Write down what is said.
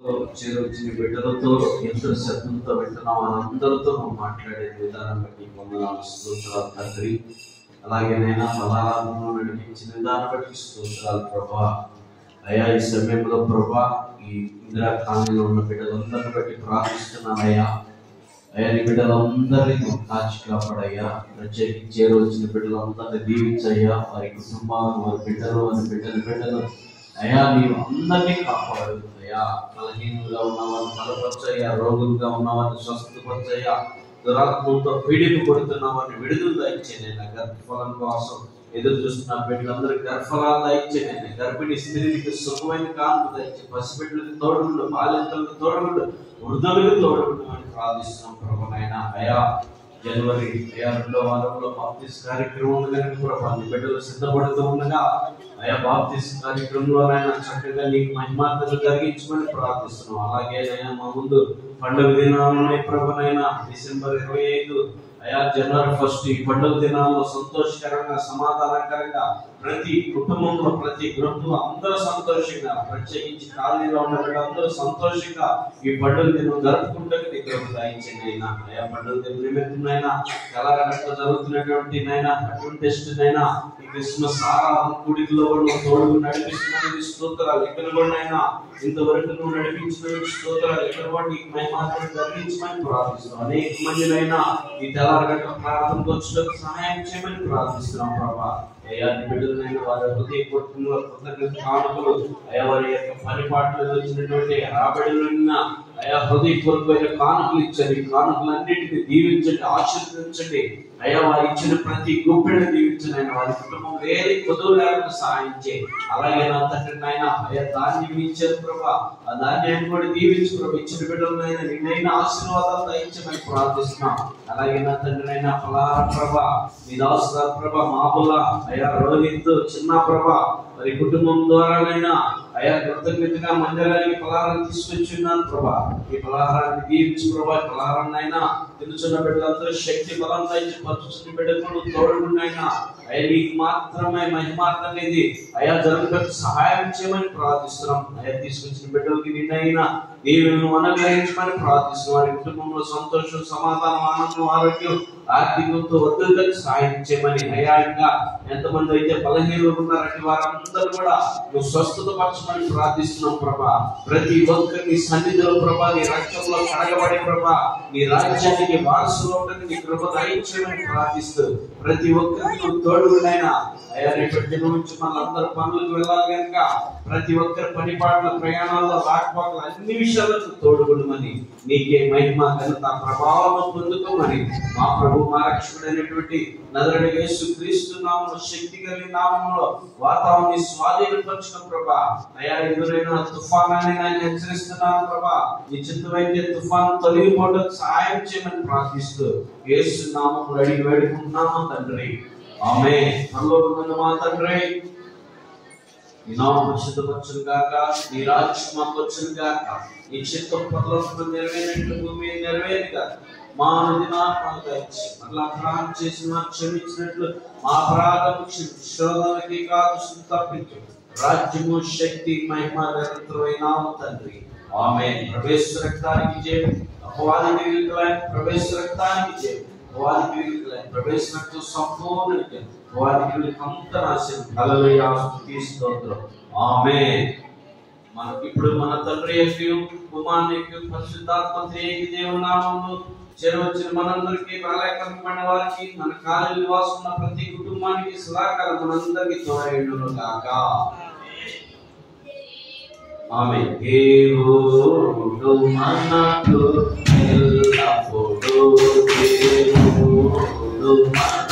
చేరొచ్చిన బిడ్డలతో ఎంతో శ్రద్ధంతో వింటున్నాం అందరితో నువ్వు మాట్లాడే విధానం బట్టి వందనాలు స్తోత్రాలు తండ్రి అలాగే నైనా ఫలారాధనలో నడిపించిన విధానం బట్టి స్తోత్రాలు ప్రభా అయ్యా ఈ సమయంలో ప్రభా ఈ ఇందిరా కాలనీలో ఉన్న బిడ్డలందరిని బట్టి ప్రార్థిస్తున్నానయ్యా అయ్యా నీ బిడ్డలందరినీ నువ్వు కాచి కాపాడయ్యా ప్రత్యేకించి చేరవచ్చిన బిడ్డలందరినీ దీవించయ్యా వారి కుటుంబాలను వారి బిడ్డలు వారి బిడ్డల బిడ్డలు అయ్యా నీవు అందరినీ కాపాడు అయ్యా బలహీనులుగా ఉన్నవారిని బలపరచయ్యా రోగులుగా ఉన్నవారిని స్వస్థపరచయ్యా దురాత్మలతో పీడిత కొడుతున్న వారిని విడుదల దయచే నేను గర్భఫలం కోసం ఎదురు చూస్తున్న బిడ్డలందరూ గర్భఫలాలు దయచే నేను గర్భిణీ స్త్రీలకు సుఖమైన కాంతి దయచే పసిబిడ్డలకు తోడుగుండు బాలింతలకు తోడుగుండు వృద్ధులకు తోడుగుండు అని ప్రార్థిస్తున్నాం ప్రభు నాయన అయా జనవరి అయా రెండో వారంలో బాప్తిస్ కార్యక్రమం ఉంది కనుక ప్రభా నీ బిడ్డలు సిద్ధపడుతూ ఉండగా అయా బాప్తిస్ కార్యక్రమంలో ఆయన చక్కగా నీకు మహిమార్తలు కలిగించమని ప్రార్థిస్తున్నాం అలాగే ఆయన మా ముందు పండుగ దినాలు ఉన్నాయి ప్రభునైనా డిసెంబర్ ఇరవై ఐదు అయా జనవరి ఫస్ట్ ఈ పండుగ దినాల్లో సంతోషకరంగా సమాధానకరంగా ప్రతి కుటుంబంలో ప్రతి గృహంలో అందరూ సంతోషంగా ప్రత్యేకించి కాలనీలో ఉన్న అందరూ సంతోషంగా ఈ పండుగ దినం జరుపుకుంటే నీకు దయించండి అయినా అయా పండుగ దినం నిమిత్తం అయినా కళాగంటలో జరుగుతున్నటువంటి నైనా అటువంటి టెస్ట్ నైనా ఈ క్రిస్మస్ ఆరాధన కూడికలో కూడా నువ్వు తోడుగా నడిపిస్తున్నది స్తోత్రాలు ఎక్కడ కూడా అయినా ఇంతవరకు నువ్వు నడిపించిన స్తోత్రాలు ఎక్కడ కూడా నీకు మహిమాత్రం జరిగించమని ప్రార్థిస్తున్నాం అనేక మందినైనా ఈ తెల్లారగట్ట ప్రార్థనకు వచ్చినకు సహాయం చేయమని ప్రార్థిస్తున్నాం ప్రభా అయ్యా నీ బిడ్డలైన వారి హృదయ కుటుంబంలో కృతజ్ఞత కానుకలు అయ్యా వారి యొక్క పని పాటలు వచ్చినటువంటి రాబడిలున్న అయా హృదయపూర్వకమైన కానుకలు ఇచ్చారు ఈ కానుకలన్నిటిని దీవించండి ఆశీర్వదించండి అయ్యా వారు ఇచ్చిన ప్రతి గుప్పెడు దీవించండి ఆయన వారి కుటుంబం వేరే కొదువు లేకుండా సహాయం చేయి అలాగే నా తండ్రి నాయన అయ్యా ధాన్యం ఇచ్చారు ప్రభా ఆ ధాన్యాన్ని కూడా దీవించు ప్రభా ఇచ్చిన బిడ్డలైనా నిన్నైనా ఆశీర్వాదాలు దయించమని ప్రార్థిస్తున్నాం అలాగే నా తండ్రి నైనా ఫలార ప్రభా మీ దాసు ప్రభా మాబుల అయ్యా రోహిత్ చిన్న ప్రభా మరి కుటుంబం ద్వారానైనా అయా కృతజ్ఞతగా మందిరానికి పలహారం తీసుకొచ్చున్నాను ప్రభా ఈ పలహారాన్ని దీవించి ప్రభా ఈ పలహారాన్ని అయినా తెలుసున్న బిడ్డలందరూ శక్తి బలం దయచి పచ్చున్న బిడ్డలు తోడుకున్నైనా అయ్యా నీకు మాత్రమే మహిమార్థం ఇది అయా జరుగుటకు సహాయం చేయమని ప్రార్థిస్తున్నాం అయ్యా తీసుకొచ్చిన బిడ్డలకి నిన్నైనా దేవుని అనుగ్రహించమని ప్రార్థిస్తున్నాం వారి కుటుంబంలో సంతోషం సమాధానం ఆనందం ఆరోగ్యం ఆర్థికంతో వద్దులకు సహాయం చేయమని అయ్యా ఇంకా ఎంతమంది అయితే బలహీనలు ఉన్నారంటే వారందరూ కూడా నువ్వు స్వస్థత పరచమని ప్రార్థిస్తున్నాం ప్రభా ప్రతి ఒక్కరిని సన్నిధిలో ప్రభా నీ రక్తంలో కడగబడి ప్రభా నీ రాజ్యానికి వారసులు ఉండని నీ కృప దయించమని ప్రార్థిస్తూ ప్రతి ఒక్కరికి నువ్వు తోడుగునైనా అయ్యా రేపటి దినం నుంచి మనందరూ పనులకు వెళ్ళాలి కనుక ప్రతి ఒక్కరి పని పాటల ప్రయాణాల్లో రాకపోకలు అన్ని విషయాలకు తోడుగుండమని నీకే మహిమ ఘనత ప్రభావం పొందుకోమని మా ప్రభు మా రక్షకుడైనటువంటి నదరడి యేసు క్రీస్తు నామములో శక్తి కలిగిన నామములో వాతావరణాన్ని స్వాధీనపరచిన ప్రభా అయా ఎదురైన తుఫానాన్ని నేను హెచ్చరిస్తున్నాను ప్రభా నీ చిత్తమైతే తుఫాన్ తొలగిపోవడం సహాయం చేయమని ప్రార్థిస్తూ యేసు నామములు అడిగి వేడుకుంటున్నాము తండ్రి ఆమె పరలోకమున్న మా తండ్రి నీ నామం పరిశుద్ధపరచును గాక నీ రాజ్యం మాకు వచ్చును గాక నీ చిత్తం పరలోకము నెరవేరినట్లు భూమి మీద నెరవేరు గాక మా అనుదినాత్మకు దయచి అట్లా అపరాధం చేసిన వారు క్షమించినట్లు మా అపరాధం శోధనకి కాదు తప్పించు రాజ్యము శక్తి మహిమ నిరంతరమైన తండ్రి ఆమె ప్రవేశ రక్తానికి జయం అపవాది క్రియలకు ప్రవేశ రక్తానికి జయం అపవాది క్రియలకు ప్రవేశ రక్తం సంపూర్ణ జయం అపవాది క్రియలకు అంత నాశనం హల్లెలూయా స్తుతి స్తోత్రం ఆమేన్ మనకి ఇప్పుడు మన తండ్రి యొక్క కుమారుని యొక్క పరిశుద్ధాత్మ త్రియేక దేవుని నామములో చేరవచ్చిన మనందరికీ బాలకమైన వారికి మన కాలి నివాసం ఉన్న ప్రతి కుటుంబానికి సదాకాలం మనందరికీ తోడైండును గాక ఆమె దేవుడు మనకు ఎల్లప్పుడూ దేవుడు మన